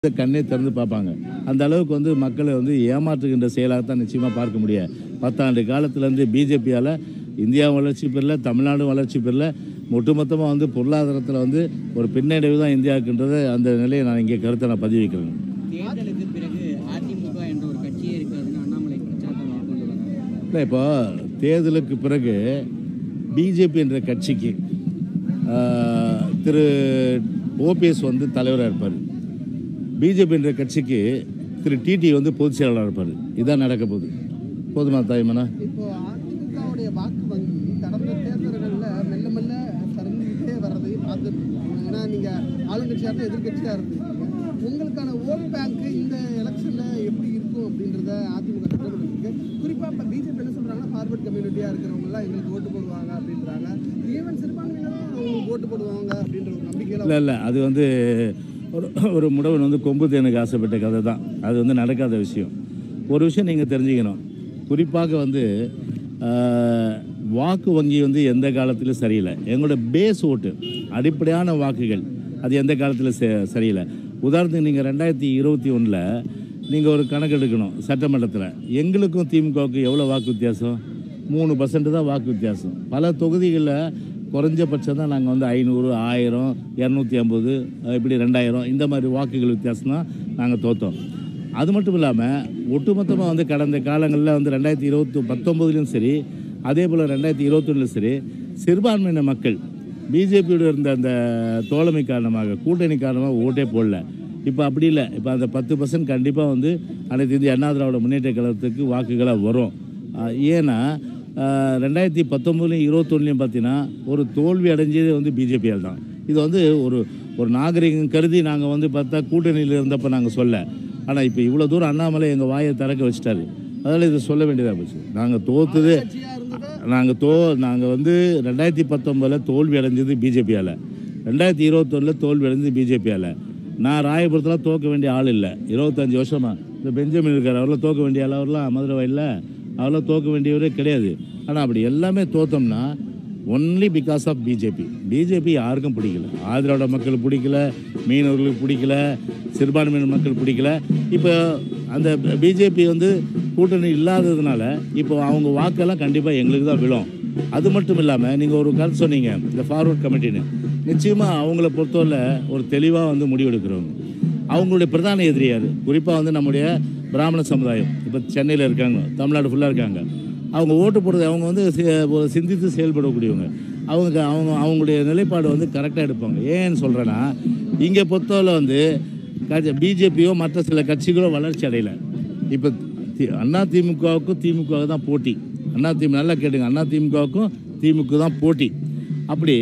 கண்ணே திறந்து பார்ப்பாங்க அந்த அளவுக்கு வந்து மக்களை வந்து ஏமாற்றுகின்ற செயலாகத்தான் நிச்சயமாக பார்க்க முடியாது பத்தாண்டு காலத்துலேருந்து பிஜேபியால் இந்தியா வளர்ச்சி பெறல தமிழ்நாடு வளர்ச்சி பெறல ஒட்டுமொத்தமாக வந்து பொருளாதாரத்தில் வந்து ஒரு பின்னடைவு தான் இந்தியாவுக்குன்றது அந்த நிலையை நான் இங்கே கருத்தை நான் பதிவு வைக்கிறேன் தேர்தலுக்கு பிறகு அதிமுக என்ற ஒரு கட்சியே இருக்காதுன்னு அண்ணாமலை பிரச்சாரத்தை மேற்கொண்டு வராங்க இல்லை இப்போ தேர்தலுக்கு பிறகு பிஜேபி என்ற கட்சிக்கு ஆஹ், திரு ஓபிஎஸ் வந்து தலைவராக இருப்பார் பிஜேபி என்ற கட்சிக்கு திரு டிடி வந்து பொதுச் செயலாளராக இருப்பார் இதுதான் நடக்க போகுது போதுமா தாய்மனா இப்போ அதிமுகவுடைய வாக்கு வங்கி கடந்த தேர்தல்களில் மெல்ல மெல்ல சரிஞ்சுக்கிட்டே வர்றதை பார்த்துட்டு இருக்கோம். ஏன்னா நீங்கள் ஆளுங்கட்சியாக எதிர்கட்சியாக இருந்தீங்க உங்களுக்கான ஓட் பேங்க் இந்த எலெக்ஷனில் எப்படி இருக்கும் அப்படின்றத அதிமுக திட்டமிட்டு குறிப்பாக இப்போ பிஜேபி என்ன சொல்கிறாங்கன்னா ஃபார்வர்ட் கம்யூனிட்டியாக இருக்கிறவங்கலாம் எங்களுக்கு ஓட்டு போடுவாங்க அப்படின்றாங்க ஈவன் சிறுபான்மையினரும் அவங்களுக்கு ஓட்டு போடுவாங்க அப்படின்ற ஒரு நம்பிக்கையில் இல்லை இல்லை அது வந்து ஒரு ஒரு முடவன் வந்து கொம்பு தேனுக்கு ஆசைப்பட்ட கதை தான் அது வந்து நடக்காத விஷயம் ஒரு விஷயம் நீங்கள் தெரிஞ்சுக்கணும் குறிப்பாக வந்து ஆஹ், வாக்கு வங்கி வந்து எந்த காலத்திலும் சரியில்லை எங்களோட பேஸ் ஓட்டு அடிப்படையான வாக்குகள் அது எந்த காலத்தில் ச- சரியில்லை உதாரணத்துக்கு நீங்கள் ரெண்டாயிரத்தி இருபத்தி ஒன்றில் நீங்கள் ஒரு கணக்கு எடுக்கணும் சட்டமன்றத்தில் எங்களுக்கும் திமுகவுக்கும் எவ்வளோ வாக்கு வித்தியாசம் மூணு பர்சன்ட் தான் வாக்கு வித்தியாசம் பல தொகுதிகளில் குறைஞ்சபட்சம் தான் நாங்கள் வந்து ஐநூறு ஆயிரம் இரநூத்தி ஐம்பது இப்படி ரெண்டாயிரம் இந்த மாதிரி வாக்குகள் வித்தியாசம் தான் நாங்கள் தோத்தோம் அது மட்டும் இல்லாமல் ஒட்டுமொத்தமாக வந்து கடந்த காலங்களில் வந்து ரெண்டாயிரத்தி இருபத்தி பத்தொம்போதுலையும் சரி அதே போல் ரெண்டாயிரத்தி இருபத்தொன்னுலையும் சரி சிறுபான்மையின மக்கள் பிஜேபியோட இருந்த அந்த தோழமை காரணமாக கூட்டணி காரணமாக ஓட்டே போடல இப்போ அப்படி இல்லை இப்போ அந்த பத்து பர்சன்ட் கண்டிப்பாக வந்து அனைத்து இந்திய அண்ணா திராவிட முன்னேற்ற கழகத்துக்கு வாக்குகளாக வரும் ஆஹ் ஏன்னா ஆஹ் ரெண்டாயிரத்தி பத்தொம்போதுலையும் இருபத்தொன்னுலையும் பார்த்தீங்கன்னா ஒரு தோல்வி அடைஞ்சதே வந்து பிஜேபியால் தான் இது வந்து ஒரு ஒரு நாகரிகம் கருதி நாங்கள் வந்து பார்த்தா கூட்டணியில் இருந்தப்போ நாங்கள் சொல்ல ஆனால் இப்போ இவ்வளோ தூரம் அண்ணாமலை எங்கள் வாயை திறக்க வச்சுட்டாரு அதனால் இது சொல்ல வேண்டியதாக போச்சு நாங்கள் தோத்துது கட்சியாக இருந்ததை நாங்கள் தோ நாங்கள் வந்து ரெண்டாயிரத்தி பத்தொம்பதில் தோல்வி அடைஞ்சது பிஜேபியால் ரெண்டாயிரத்தி இருபத்தொன்னில் தோல்வி அடைஞ்சது பிஜேபியால் நான் ராயபுரத்தில் தோக்க வேண்டிய ஆள் இல்லை இருபத்தஞ்சி வருஷமா இந்த பெஞ்சமின் இருக்கார் அவரெல்லாம் தோக்க வேண்டிய ஆள் அவர்லாம் மதுரை வயலில் அவரெல்லாம் தோக்க வேண்டியவரே கிடையாது ஆனால் அப்படி எல்லாமே தோத்தோம்னா only because of BJP BJP யாருக்கும் பிடிக்கல ஆதிராவிட மக்கள் பிடிக்கல மீனவர்களுக்கு பிடிக்கல சிறுபான்மையினர் மக்கள் பிடிக்கல இப்போ அந்த பிஜேபி வந்து கூட்டணி இல்லாததுனால இப்போ அவங்க வாக்கெல்லாம் கண்டிப்பாக எங்களுக்கு தான் விழும் அது மட்டும் இல்லாமல் நீங்கள் ஒரு கருத்து சொன்னீங்க இந்த ஃபார்வர்ட் கமிட்டின்னு நிச்சயமாக அவங்கள பொறுத்தவரை ஒரு தெளிவாக வந்து முடிவெடுக்கிறவங்க அவங்களுடைய பிரதான எதிரி யார் குறிப்பாக வந்து நம்முடைய பிராமண சமுதாயம் இப்போ சென்னையில் இருக்காங்க தமிழ்நாடு ஃபுல்லாக இருக்காங்க அவங்க ஓட்டு போடுறது அவங்க வந்து சி- ஒரு சிந்தித்து செயல்படக்கூடியவங்க அவங்க அவங்க அவங்களுடைய நிலைப்பாடு வந்து கரெக்டாக எடுப்பாங்க ஏன்னு சொல்கிறேன்னா இங்கே பொறுத்தவரை வந்து பிஜேபியோ மற்ற சில கட்சிகளோ வளர்ச்சி அடையல இப்போ தி- அண்ணா திமுகவுக்கும் திமுக தான் போட்டி அண்ணா திமுக நல்லா கேட்டுங்க அண்ணா திமுகவுக்கும் திமுக தான் போட்டி அப்படி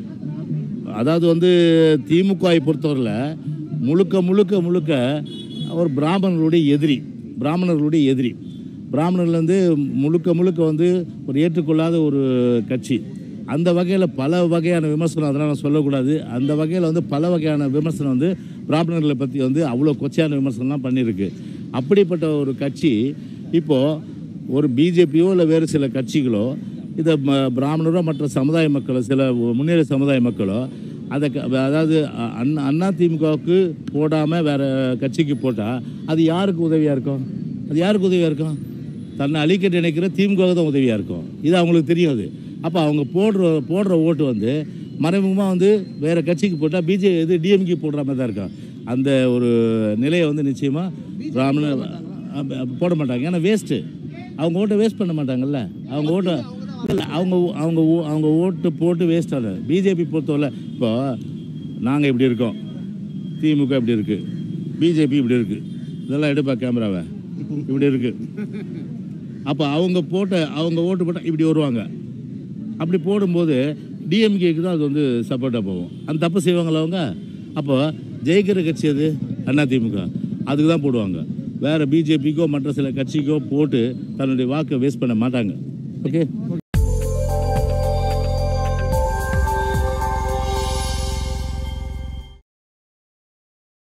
அதாவது வந்து திமுகவை பொறுத்தவரையில் முழுக்க முழுக்க முழுக்க ஒரு பிராமணர்களுடைய எதிரி பிராமணர்களுடைய எதிரி பிராமணர்கள் வந்து முழுக்க முழுக்க வந்து ஒரு ஏற்றுக்கொள்ளாத ஒரு கட்சி அந்த வகையில் பல வகையான விமர்சனம் அதெல்லாம் நான் சொல்லக்கூடாது அந்த வகையில் வந்து பல வகையான விமர்சனம் வந்து பிராமணர்களை பற்றி வந்து அவ்வளோ கொச்சையான விமர்சனம்லாம் பண்ணியிருக்கு அப்படிப்பட்ட ஒரு கட்சி இப்போது ஒரு பிஜேபியோ இல்லை வேறு சில கட்சிகளோ இதை ம- பிராமணரோ மற்ற சமுதாய மக்களோ சில முன்னேற சமுதாய மக்களோ அதை க- அதாவது அ- அண்ணா அண்ணா திமுகவுக்கு போடாமல் வேறு கட்சிக்கு போட்டால் அது யாருக்கு உதவியாக இருக்கும் அது யாருக்கு உதவியாக இருக்கும் தன்னை அழிக்க நினைக்கிற திமுக தான் உதவியாக இருக்கும் இது அவங்களுக்கு தெரியும் அது அப்போ அவங்க போடுற போடுற ஓட்டு வந்து மறைமுகமாக வந்து வேறு கட்சிக்கு போட்டால் பிஜே இது டிஎம்கே போடுற மாதிரி தான் இருக்கும் அந்த ஒரு நிலையை வந்து நிச்சயமாக பிராமண அ- அ- போட மாட்டாங்க ஏன்னா வேஸ்ட்டு அவங்க ஓட்டை வேஸ்ட் பண்ண மாட்டாங்கல்ல அவங்க ஓட்டை இல்லை அவங்க ஓ- அவங்க ஓ- அவங்க ஓட்டு போட்டு வேஸ்ட் ஆகல பிஜேபி பொறுத்தவரை இப்போ நாங்கள் இப்படி இருக்கோம் திமுக இப்படி இருக்குது பிஜேபி இப்படி இருக்குது இதெல்லாம் எடுப்பா கேமராவை இப்படி இருக்குது அப்போ அவங்க போட்ட அவங்க ஓட்டு போட்டால் இப்படி வருவாங்க அப்படி போடும்போது டிஎம்கேக்கு தான் அது வந்து சப்போர்ட்டாக போகும் அந்த தப்பு செய்வாங்களா அவங்க அப்போ ஜெயிக்கிற கட்சி அது அதிமுக அதுக்கு தான் போடுவாங்க வேறு பிஜேபிக்கோ மற்ற சில கட்சிக்கோ போட்டு தன்னுடைய வாக்கை வேஸ்ட் பண்ண மாட்டாங்க ஓகே